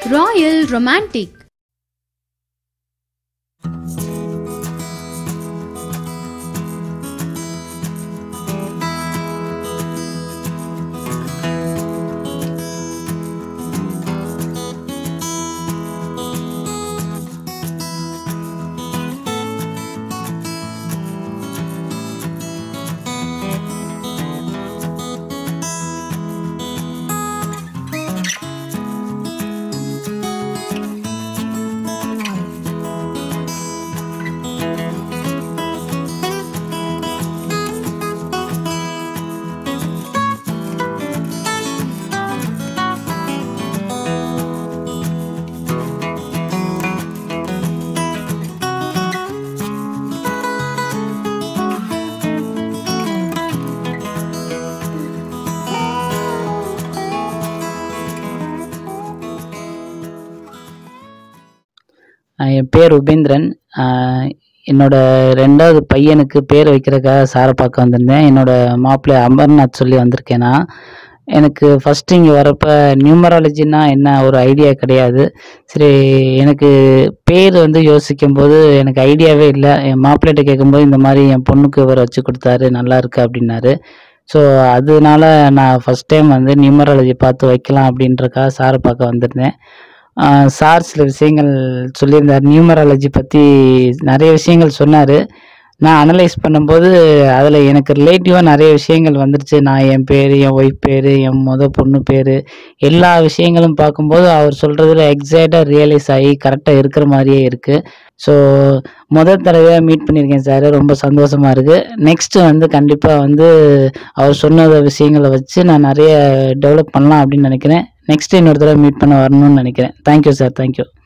Royal Romantic. ஆஹ் என் பேர் உபேந்திரன் ஆஹ் என்னோட ரெண்டாவது பையனுக்கு பேர் வைக்கிறதுக்காக சாரை பார்க்க வந்திருந்தேன் என்னோட மாப்பிள்ளை அமர்நாத் சொல்லி வந்திருக்கேன் நான் எனக்கு ஃபஸ்ட்டு இங்கே வரப்போ நியூமராலஜின்னா என்ன ஒரு ஐடியா கிடையாது சரி எனக்கு பேர் வந்து யோசிக்கும் போது எனக்கு ஐடியாவே இல்லை என் மாப்பிள்ளைகிட்ட கேட்கும்போது இந்த மாதிரி என் பொண்ணுக்கு இவர் வச்சு கொடுத்தாரு நல்லா இருக்கு அப்படின்னாரு ஸோ அதனால நான் ஃபஸ்ட் டைம் வந்து நியூமராலஜி பார்த்து வைக்கலாம் அப்படின்றக்காக சாரை பார்க்க வந்திருந்தேன் ஆஹ் சார் சில விஷயங்கள் சொல்லியிருந்தார் நியூமராலஜி பற்றி நிறைய விஷயங்கள் சொன்னார் நான் அனலைஸ் பண்ணும்போது அதில் எனக்கு ரிலேட்டிவாக நிறைய விஷயங்கள் வந்துருச்சு நான் என் பேர் என் ஒய்ஃப் பேர் என் முத பொண்ணு பேர் எல்லா விஷயங்களும் பார்க்கும்போது அவர் சொல்கிறதுல எக்ஸாக்டாக ரியலைஸ் ஆகி கரெக்டாக இருக்கிற மாதிரியே இருக்குது ஸோ முதல் தடவையாக மீட் பண்ணியிருக்கேன் சார் ரொம்ப சந்தோஷமாக இருக்குது நெக்ஸ்ட்டு வந்து கண்டிப்பாக வந்து அவர் சொன்ன விஷயங்களை வச்சு நான் நிறைய டெவலப் பண்ணலாம் அப்படின்னு நினைக்கிறேன் நெக்ஸ்ட் இன்னொரு தடவை மீட் பண்ண வரணும்னு நினைக்கிறேன் தேங்க்யூ சார் தேங்க்யூ